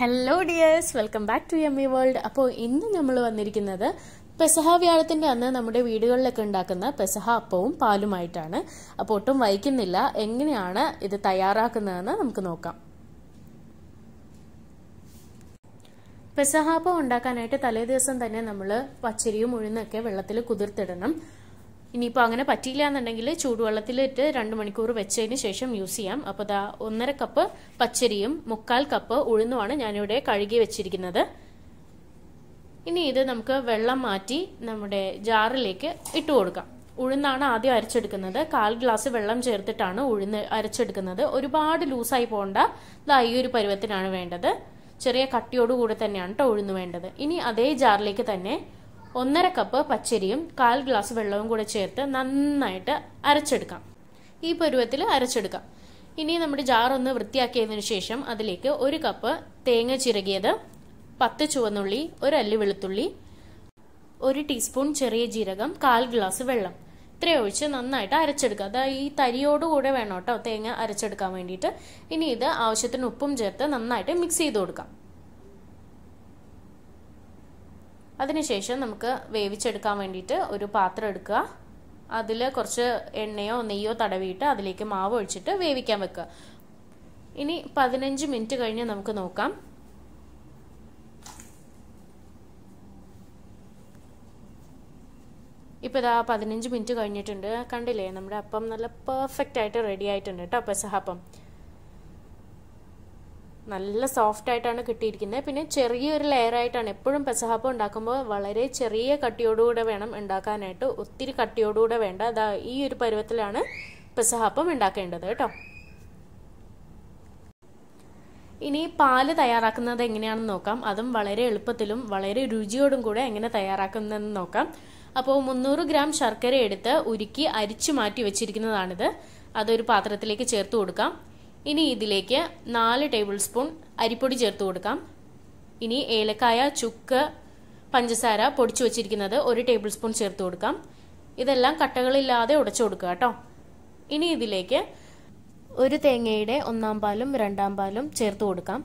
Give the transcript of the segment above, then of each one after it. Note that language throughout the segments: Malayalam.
Hello dears welcome back to M E world അപ്പോൾ ഇന്ന് നമ്മൾ വന്നിരിക്കുന്നത് പെസഹ വ്യാഴത്തിന്റെ അന്ന് നമ്മുടെ വീടുകളിലൊക്കെ ഉണ്ടാക്കുന്ന പെസഹ അപ്പവും പാലുമായിട്ടാണ് അപ്പോൾ ഒട്ടും വൈകുന്നില്ല എങ്ങനെയാണ് ഇത് തയ്യാറാക്കുന്നതെന്ന് നമുക്ക് നോക്കാം പെസഹാപ്പം ഉണ്ടാക്കാനായിട്ട് തലേ ദിവസം തന്നെ നമ്മൾ പച്ചരിയും ഉഴുന്നൊക്കെ വെള്ളത്തിൽ കുതിർത്തിടണം ഇനിയിപ്പോൾ അങ്ങനെ പറ്റിയില്ല എന്നുണ്ടെങ്കിൽ ചൂടുവെള്ളത്തിലിട്ട് രണ്ട് മണിക്കൂർ വെച്ചതിന് ശേഷം യൂസ് ചെയ്യാം അപ്പോൾ ദാ ഒന്നര കപ്പ് പച്ചരിയും മുക്കാൽ കപ്പ് ഉഴുന്നുമാണ് ഞാനിവിടെ കഴുകി വെച്ചിരിക്കുന്നത് ഇനി ഇത് നമുക്ക് വെള്ളം മാറ്റി നമ്മുടെ ജാറിലേക്ക് ഇട്ട് കൊടുക്കാം ഉഴുന്നാണ് ആദ്യം അരച്ചെടുക്കുന്നത് കാൽ ഗ്ലാസ് വെള്ളം ചേർത്തിട്ടാണ് ഉഴുന്ന് അരച്ചെടുക്കുന്നത് ഒരുപാട് ലൂസായി പോകണ്ട ദാ ഈ ഒരു പരുവത്തിനാണ് വേണ്ടത് ചെറിയ കട്ടിയോടുകൂടി തന്നെയാണ് കേട്ടോ ഉഴുന്ന് വേണ്ടത് ഇനി അതേ ജാറിലേക്ക് തന്നെ ഒന്നര കപ്പ് പച്ചരിയും കാൽ ഗ്ലാസ് വെള്ളവും കൂടെ ചേർത്ത് നന്നായിട്ട് അരച്ചെടുക്കാം ഈ പരുവത്തിൽ അരച്ചെടുക്കാം ഇനി നമ്മുടെ ജാർ ഒന്ന് വൃത്തിയാക്കിയതിനു ശേഷം അതിലേക്ക് ഒരു കപ്പ് തേങ്ങ ചിരകിയത് പത്ത് ചുവന്നുള്ളി ഒരു അല്ലി വെളുത്തുള്ളി ഒരു ടീസ്പൂൺ ചെറിയ ജീരകം കാൽ ഗ്ലാസ് വെള്ളം ഇത്രയും ഒഴിച്ച് നന്നായിട്ട് അരച്ചെടുക്കുക അത് ഈ തരിയോടുകൂടെ വേണം കേട്ടോ തേങ്ങ അരച്ചെടുക്കാൻ വേണ്ടിയിട്ട് ഇനി ഇത് ആവശ്യത്തിന് ഉപ്പും ചേർത്ത് നന്നായിട്ട് മിക്സ് ചെയ്ത് കൊടുക്കാം അതിനുശേഷം നമുക്ക് വേവിച്ചെടുക്കാൻ വേണ്ടിയിട്ട് ഒരു പാത്രം എടുക്കുക അതിൽ കുറച്ച് എണ്ണയോ നെയ്യോ തടവിയിട്ട് അതിലേക്ക് മാവ് ഒഴിച്ചിട്ട് വേവിക്കാൻ വെക്കുക ഇനി പതിനഞ്ച് മിനിറ്റ് കഴിഞ്ഞ് നമുക്ക് നോക്കാം ഇപ്പോൾ ഇതാ പതിനഞ്ച് മിനിറ്റ് കഴിഞ്ഞിട്ടുണ്ട് കണ്ടില്ലേ നമ്മുടെ അപ്പം നല്ല പെർഫെക്റ്റ് ആയിട്ട് റെഡി ആയിട്ടുണ്ട് കേട്ടോ പെസഹപ്പം നല്ല സോഫ്റ്റ് ആയിട്ടാണ് കിട്ടിയിരിക്കുന്നത് പിന്നെ ചെറിയൊരു ലെയർ ആയിട്ടാണ് എപ്പോഴും പെസഹാപ്പം ഉണ്ടാക്കുമ്പോൾ വളരെ ചെറിയ കട്ടിയോടുകൂടെ വേണം ഉണ്ടാക്കാനായിട്ട് ഒത്തിരി കട്ടിയോടുകൂടെ വേണ്ട അതാ ഈ ഒരു പരുവത്തിലാണ് പെസഹാപ്പം ഉണ്ടാക്കേണ്ടത് കേട്ടോ ഇനി പാല് തയ്യാറാക്കുന്നത് എങ്ങനെയാണെന്ന് നോക്കാം അതും വളരെ എളുപ്പത്തിലും വളരെ രുചിയോടും കൂടെ എങ്ങനെ തയ്യാറാക്കുന്നതെന്ന് നോക്കാം അപ്പോൾ മുന്നൂറ് ഗ്രാം ശർക്കര എടുത്ത് ഉരുക്കി അരിച്ചു മാറ്റി വെച്ചിരിക്കുന്നതാണിത് അതൊരു പാത്രത്തിലേക്ക് ചേർത്ത് കൊടുക്കാം ഇനി ഇതിലേക്ക് നാല് ടേബിൾ സ്പൂൺ അരിപ്പൊടി ചേർത്ത് കൊടുക്കാം ഇനി ഏലക്കായ ചുക്ക് പഞ്ചസാര പൊടിച്ചു വെച്ചിരിക്കുന്നത് ഒരു ടേബിൾ സ്പൂൺ ചേർത്ത് കൊടുക്കാം ഇതെല്ലാം കട്ടകളില്ലാതെ ഉടച്ചു കൊടുക്കുക കേട്ടോ ഇനി ഇതിലേക്ക് ഒരു തേങ്ങയുടെ ഒന്നാം പാലും രണ്ടാം പാലും ചേർത്ത് കൊടുക്കാം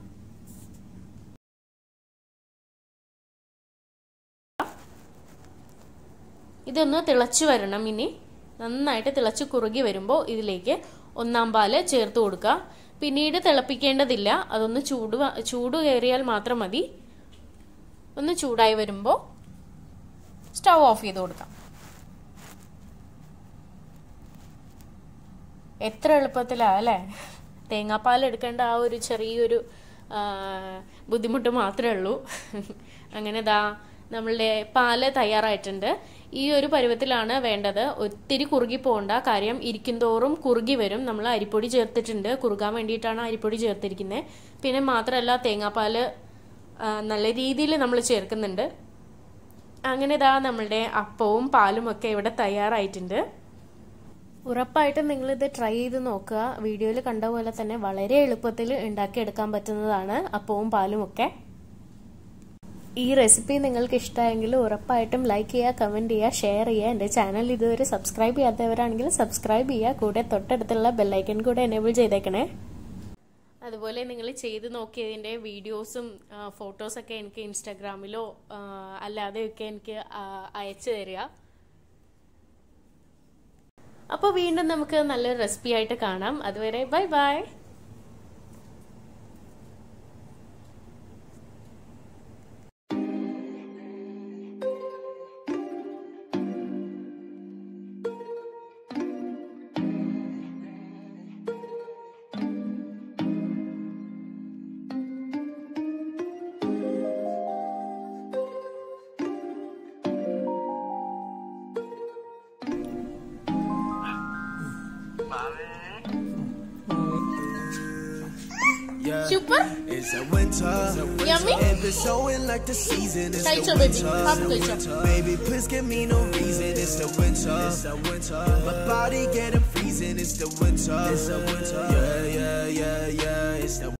ഇതൊന്ന് തിളച്ചു വരണം ഇനി നന്നായിട്ട് തിളച്ച് കുറുകി വരുമ്പോൾ ഇതിലേക്ക് ഒന്നാം പാല് ചേർത്ത് കൊടുക്കുക പിന്നീട് തിളപ്പിക്കേണ്ടതില്ല അതൊന്ന് ചൂട് ചൂട് കയറിയാൽ മാത്രം മതി ഒന്ന് ചൂടായി വരുമ്പോൾ സ്റ്റൗ ഓഫ് ചെയ്ത് കൊടുക്കാം എത്ര എളുപ്പത്തിലാ അല്ലേ തേങ്ങാപ്പാൽ എടുക്കേണ്ട ആ ഒരു ചെറിയൊരു ബുദ്ധിമുട്ട് മാത്രമേ ഉള്ളൂ അങ്ങനെ ദാ നമ്മളുടെ പാല് തയ്യാറായിട്ടുണ്ട് ഈ ഒരു പരുവത്തിലാണ് വേണ്ടത് ഒത്തിരി കുറുകി പോകണ്ട കാര്യം ഇരിക്കുന്തോറും കുറുകി വരും നമ്മൾ അരിപ്പൊടി ചേർത്തിട്ടുണ്ട് കുറുകാൻ വേണ്ടിയിട്ടാണ് അരിപ്പൊടി ചേർത്തിരിക്കുന്നത് പിന്നെ മാത്രമല്ല തേങ്ങാപ്പാല് നല്ല രീതിയിൽ നമ്മൾ ചേർക്കുന്നുണ്ട് അങ്ങനെ ഇതാ നമ്മളുടെ അപ്പവും പാലും ഒക്കെ ഇവിടെ തയ്യാറായിട്ടുണ്ട് ഉറപ്പായിട്ടും നിങ്ങളിത് ട്രൈ ചെയ്ത് നോക്കുക വീഡിയോയിൽ കണ്ട പോലെ തന്നെ വളരെ എളുപ്പത്തിൽ ഉണ്ടാക്കിയെടുക്കാൻ പറ്റുന്നതാണ് അപ്പവും പാലും ഒക്കെ ഈ റെസിപ്പി നിങ്ങൾക്ക് ഇഷ്ടമായെങ്കിൽ ഉറപ്പായിട്ടും ലൈക്ക് ചെയ്യുക കമൻറ്റ് ചെയ്യുക ഷെയർ ചെയ്യുക എൻ്റെ ചാനൽ ഇതുവരെ സബ്സ്ക്രൈബ് ചെയ്യാത്തവരാണെങ്കിൽ സബ്സ്ക്രൈബ് ചെയ്യുക കൂടെ തൊട്ടടുത്തുള്ള ബെല്ലൈക്കൺ കൂടെ എനേബിൾ ചെയ്തേക്കണേ അതുപോലെ നിങ്ങൾ ചെയ്ത് നോക്കിയതിൻ്റെ വീഡിയോസും ഫോട്ടോസൊക്കെ എനിക്ക് ഇൻസ്റ്റാഗ്രാമിലോ അല്ലാതെയൊക്കെ എനിക്ക് അയച്ചു തരിക അപ്പോൾ വീണ്ടും നമുക്ക് നല്ലൊരു റെസിപ്പി ആയിട്ട് കാണാം അതുവരെ bye bye Yeah. Super? It's a winter. Yummy? And it's snowing like the season. It's കഴിച്ചോ the baby? winter. Come കഴിച്ചോ. Baby, please give me no reason. It's the winter. It's the winter. My body getting freezing. It's the winter. It's the winter. Yeah, yeah, yeah, yeah. It's the